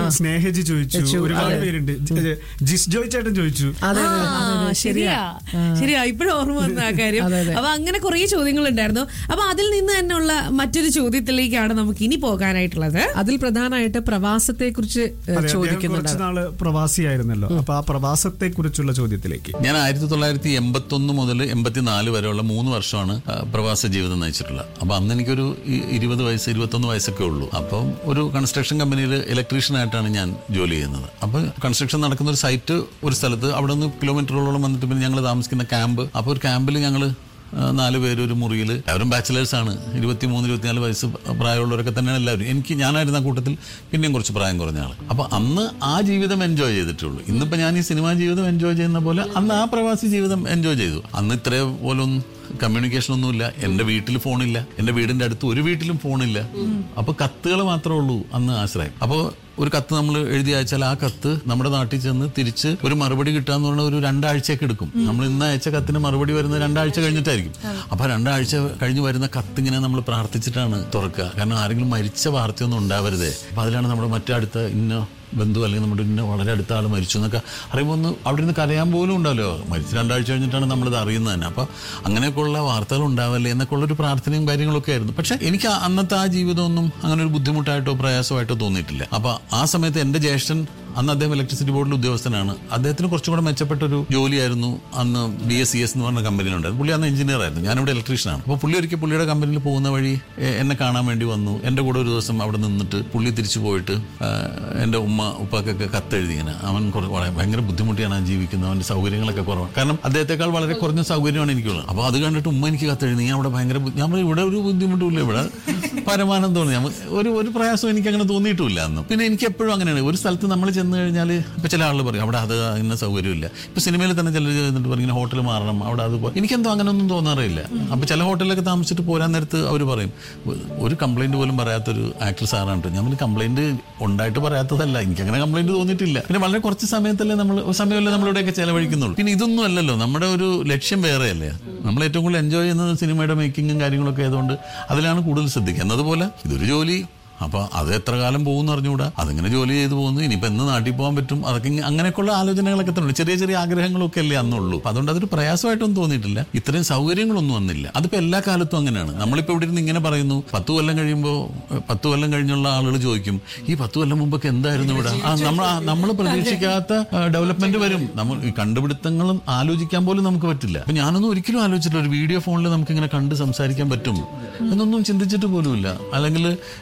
സ്നേഹജി ചോദിച്ചു ഒരുപാട് പേരുണ്ട് ജ- ജിസ് ജോയ് ചേട്ടൻ ചോദിച്ചു അതെ ആ, അതെ, അതെ, ശരിയാ ശരിയാ ഇപ്പോഴും ഓർമ്മ വന്ന ആ കാര്യം അതെ, അതെ. അപ്പൊ അങ്ങനെ കുറെ ചോദ്യങ്ങൾ ഉണ്ടായിരുന്നു അപ്പൊ അതിൽ നിന്ന് തന്നെയുള്ള മറ്റൊരു ചോദ്യത്തിലേക്കാണ് നമുക്ക് ഇനി പോകാനായിട്ടുള്ളത് അതിൽ പ്രധാനമായിട്ട് പ്രവാസത്തെ കുറിച്ച് അതെ, അദ്ദേഹം ചോദിക്കുന്നുണ്ട് കുറച്ച് നാള് പ്രവാസിയായിരുന്നല്ലോ അപ്പൊ ആ പ്രവാസത്തെ കുറിച്ചുള്ള ചോദ്യത്തിലേക്ക് ഞാൻ ആയിരത്തി തൊള്ളായിരത്തി എൺപത്തി ഒന്ന് മുതൽ എൺപത്തിനാല് വരെയുള്ള മൂന്ന് വർഷമാണ് ആ, പ്രവാസ ജീവിതം നയിച്ചിട്ടുള്ളത് അപ്പൊ അന്ന് എനിക്കൊരു ഇ- ഇരുപത് വയസ്സ് ഇരുപത്തൊന്ന് വയസ്സൊക്കെ ഉള്ളൂ അപ്പം ഒരു കൺസ്ട്രക്ഷൻ കമ്പനിയിൽ ഇലക്ട്രീഷ്യൻ ആയിട്ടാണ് ഞാൻ ജോലി ചെയ്യുന്നത് അപ്പൊ കൺസ്ട്രക്ഷൻ നടക്കുന്ന ഒരു സൈറ്റ് ഒരു സ്ഥലത്ത് അവിടെ നിന്ന് കിലോമീറ്ററുകളോളം വന്നിട്ട് പിന്നെ ഞങ്ങൾ താമസിക്കുന്ന ക്യാമ്പ് അപ്പോൾ ഒരു ക്യാമ്പിൽ ഞങ്ങൾ നാല് പേര് ഒരു മുറിയിൽ എല്ലാവരും ബാച്ചിലേഴ്സ് ആണ് ഇരുപത്തി മൂന്ന് ഇരുപത്തിനാല് വയസ്സ് പ്രായമുള്ളവരൊക്കെ തന്നെയാണ് എല്ലാവരും എനിക്ക് ഞാനായിരുന്ന കൂട്ടത്തിൽ പിന്നെയും കുറച്ച് പ്രായം കുറഞ്ഞ ആൾ അപ്പൊ അന്ന് ആ ജീവിതം എൻജോയ് ചെയ്തിട്ടുള്ളൂ ഇന്നിപ്പോ ഞാൻ ഈ സിനിമാ ജീവിതം എൻജോയ് ചെയ്യുന്ന പോലെ അന്ന് ആ പ്രവാസി ജീവിതം എൻജോയ് ചെയ്തു അന്ന് ഇത്രേ പോലൊന്നും കമ്മ്യൂണിക്കേഷൻ ഒന്നുമില്ല എന്റെ വീട്ടിൽ ഫോണില്ല എന്റെ വീടിന്റെ അടുത്ത് ഒരു വീട്ടിലും ഫോണില്ല അപ്പൊ കത്തുകൾ മാത്രമേ ഉള്ളൂ അന്ന് ആശ്രയം അപ്പോൾ ഒരു കത്ത് നമ്മൾ എഴുതി അയച്ചാൽ ആ കത്ത് നമ്മുടെ നാട്ടിൽ ചെന്ന് തിരിച്ച് ഒരു മറുപടി കിട്ടാന്ന് പറഞ്ഞാൽ ഒരു രണ്ടാഴ്ചയൊക്കെ എടുക്കും നമ്മൾ ഇന്ന് അയച്ച കത്തിന് മറുപടി വരുന്നത് രണ്ടാഴ്ച കഴിഞ്ഞിട്ടായിരിക്കും അപ്പൊ രണ്ടാഴ്ച കഴിഞ്ഞ് വരുന്ന കത്ത് ഇങ്ങനെ നമ്മൾ പ്രാർത്ഥിച്ചിട്ടാണ് തുറക്കുക കാരണം ആരെങ്കിലും മരിച്ച വാർത്തയൊന്നും ഉണ്ടാവരുതേ അപ്പൊ അതിലാണ് നമ്മുടെ മറ്റടുത്ത ഇന്ന ബന്ധു അല്ലെങ്കിൽ നമ്മുടെ ഇന്ന വളരെ അടുത്ത ആൾ മരിച്ചു എന്നൊക്കെ അറിയുമ്പോൾ ഒന്ന് അവിടെ നിന്ന് കരയാൻ പോലും ഉണ്ടാവല്ലോ മരിച്ച് രണ്ടാഴ്ച കഴിഞ്ഞിട്ടാണ് നമ്മളിത് അറിയുന്നത് തന്നെ അപ്പൊ അങ്ങനെയൊക്കെയുള്ള വാർത്തകൾ ഉണ്ടാവല്ലേ എന്നൊക്കെ ഉള്ളൊരു പ്രാർത്ഥനയും കാര്യങ്ങളൊക്കെ ആയിരുന്നു പക്ഷെ എനിക്ക് ആ- അന്നത്തെ ആ ജീവിതമൊന്നും അങ്ങനെ ഒരു ബുദ്ധിമുട്ടായിട്ടോ പ്രയാസമായിട്ടോ തോന്നിയിട്ടില്ല അപ്പൊ ആ സമയത്ത് എന്റെ ജ്യേഷ്ഠൻ അന്ന് അദ്ദേഹം ഇലക്ട്രിസിറ്റി ബോർഡിലെ ഉദ്യോഗസ്ഥനാണ് അദ്ദേഹത്തിന് കുറച്ചും കൂടെ മെച്ചപ്പെട്ട ഒരു ജോലിയായിരുന്നു അന്ന് ബി എസ് സി എസ് എന്ന് പറഞ്ഞ കമ്പനിയിലുണ്ടായിരുന്നു പുള്ളി അന്ന് എഞ്ചിനീയർ ആയിരുന്നു ഞാനിവിടെ ഇലക്ട്രീഷ്യനാണ് അപ്പോൾ പുള്ളി ഒരിക്കൽ പുള്ളിയുടെ കമ്പനിയിൽ പോകുന്ന വഴി എ- എന്നെ കാണാൻ വേണ്ടി വന്നു എൻ്റെ കൂടെ ഒരു ദിവസം അവിടെ നിന്നിട്ട് പുള്ളി തിരിച്ചു പോയിട്ട് ആ, എൻ്റെ ഉമ്മ ഉപ്പാക്കൊക്കെ കത്തെഴുതി ഇങ്ങനെ അവൻ കുറേ വളരെ ഭയങ്കര ബുദ്ധിമുട്ടിയാണ് അവൻ ജീവിക്കുന്നത് അവൻ്റെ സൗകര്യങ്ങളൊക്കെ കുറവാണ് കാരണം അദ്ദേഹത്തെക്കാൾ വളരെ കുറഞ്ഞ സൗകര്യമാണ് എനിക്കുള്ളത് അപ്പോൾ അത് കണ്ടിട്ട് ഉമ്മ എനിക്ക് കത്തെഴുതി ഞാൻ അവിടെ ഭയങ്കര ബു- ഞാൻ പറഞ്ഞു, ഇവിടെ ഒരു ബുദ്ധിമുട്ടുമില്ല ഇവിടെ പരമാനന്ദമാണ് ഞാൻ ഒരു ഒരു പ്രയാസം എനിക്ക് അങ്ങനെ തോന്നിയിട്ടുമില്ല അന്ന് പിന്നെ എനിക്ക് എപ്പോഴും അങ്ങനെയാണ് ഒരു സ്ഥലത്ത് നമ്മൾ ചെന്ന് കഴിഞ്ഞാൽ ഇപ്പൊ ചില ആളുകൾ പറയും അവിടെ അത് ഇന്ന സൗകര്യമില്ല ഇപ്പൊ സിനിമയിൽ തന്നെ ചിലർ ചെന്നിട്ട് പറയും ഇങ്ങനെ ഹോട്ടൽ മാറണം അവിടെ അത് പോ-" എനിക്കെന്തോ അങ്ങനെ ഒന്നും തോന്നാറില്ല അപ്പൊ ചില ഹോട്ടലിലൊക്കെ താമസിച്ചിട്ട് പോരാൻ നേരത്ത് അവർ പറയും "ഒ- ഒരു കംപ്ലൈന്റ് പോലും പറയാത്തൊരു ആക്ടർ സാറാണ് ട്ടോ." ഞാൻ പിന്നെ കംപ്ലൈന്റ് ഉണ്ടായിട്ട് പറയാത്തതല്ല എനിക്ക് അങ്ങനെ കംപ്ലൈന്റ് തോന്നിയിട്ടില്ല പിന്നെ വളരെ കുറച്ച് സമയത്തല്ലേ നമ്മൾ സമയമല്ലേ നമ്മളിവിടെയൊക്കെ ചെലവഴിക്കുന്നുള്ളൂ പിന്നെ ഇതൊന്നും അല്ലല്ലോ നമ്മുടെ ഒരു ലക്ഷ്യം വേറെയല്ലേ നമ്മൾ ഏറ്റവും കൂടുതൽ എൻജോയ് ചെയ്യുന്നത് സിനിമയുടെ മേക്കിങ്ങും കാര്യങ്ങളൊക്കെ ആയതുകൊണ്ട് അതിലാണ് കൂടുതൽ ശ്രദ്ധിക്കുക എന്നതുപോലെ ഇതൊരു ജോലി അപ്പൊ അത് എത്ര കാലം പോകുമെന്ന് അറിഞ്ഞുകൂടാ അതിങ്ങനെ ജോലി ചെയ്ത് പോകുന്നു ഇനിയിപ്പോ എന്ന് നാട്ടിൽ പോകാൻ പറ്റും അതൊക്കെ ഇങ്ങ- അങ്ങനെയൊക്കെയുള്ള ആലോചനകളൊക്കെ തന്നെ ഉള്ളൂ. ചെറിയ ചെറിയ ആഗ്രഹങ്ങളൊക്കെ അല്ലേ അന്നുള്ളൂ അപ്പൊ അതുകൊണ്ട് അതൊരു പ്രയാസമായിട്ടൊന്നും തോന്നിയിട്ടില്ല ഇത്രയും സൗകര്യങ്ങളൊന്നും വന്നില്ല അതിപ്പോ എല്ലാ കാലത്തും അങ്ങനെയാണ് നമ്മളിപ്പോ ഇവിടെ ഇരുന്ന് ഇങ്ങനെ പറയുന്നു പത്ത് കൊല്ലം കഴിയുമ്പോൾ പത്ത് കൊല്ലം കഴിഞ്ഞുള്ള ആളുകൾ ചോദിക്കും ഈ പത്ത് കൊല്ലം മുമ്പൊക്കെ എന്തായിരുന്നു ഇവിടെ ആ നമ്മൾ നമ്മൾ പ്രതീക്ഷിക്കാത്ത ഡെവലപ്മെന്റ് വരും നമ്മൾ ഈ കണ്ടുപിടുത്തങ്ങളും ആലോചിക്കാൻ പോലും നമുക്ക് പറ്റില്ല അപ്പൊ ഞാനൊന്നും ഒരിക്കലും ആലോചിച്ചിട്ടില്ല ഒരു വീഡിയോ ഫോണിൽ നമുക്ക് ഇങ്ങനെ കണ്ട് സംസാരിക്കാൻ പറ്റും എന്നൊന്നും ചിന്തിച്ചിട്ട് പോലുമില്ല അല്ലെങ്കിൽ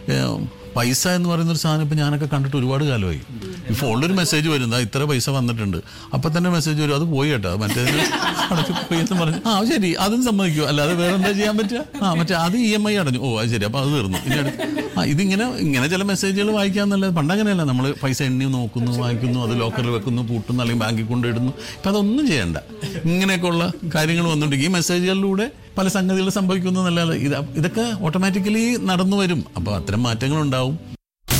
പൈസ എന്ന് പറയുന്ന ഒരു സാധനം ഇപ്പൊ ഞാനൊക്കെ കണ്ടിട്ട് ഒരുപാട് കാലമായി ഈ ഫോണിലൊരു മെസ്സേജ് വരും "ദാ ഇത്ര പൈസ വന്നിട്ടുണ്ട് അപ്പൊ തന്നെ മെസ്സേജ് വരും അത് പോയി കേട്ടോ മറ്റേ അടച്ചു പോയി എന്ന് പറഞ്ഞു ആ ശരി അതും സമ്മതിക്കൂ അല്ലാതെ വേറെ എന്താ ചെയ്യാൻ പറ്റുക ആ മറ്റേ അത് ഇ എം ഐ അടഞ്ഞു ഓ അത് ശരി അപ്പൊ അത് തീർന്നു ഇനി അടുത്ത് ആ ഇതിങ്ങനെ ഇങ്ങനെ ചില മെസ്സേജുകൾ വായിക്കാന്നല്ല പണ്ടങ്ങനെയല്ല നമ്മൾ പൈസ എണ്ണി നോക്കുന്നു വായിക്കുന്നു അത് ലോക്കറിൽ വെക്കുന്നു പൂട്ടുന്നു അല്ലെങ്കിൽ ബാങ്കിൽ കൊണ്ടിടുന്നു ഇപ്പൊ അതൊന്നും ചെയ്യണ്ട ഇങ്ങനെയൊക്കെയുള്ള കാര്യങ്ങൾ വന്നിട്ടുണ്ട് ഈ മെസ്സേജുകളിലൂടെ പല സംഗതികൾ സംഭവിക്കുന്നു എന്നല്ലാതെ ഇത് ഇതൊക്കെ ഓട്ടോമാറ്റിക്കലി നടന്നു വരും അപ്പോൾ അത്തരം മാറ്റങ്ങൾ ഉണ്ടാവും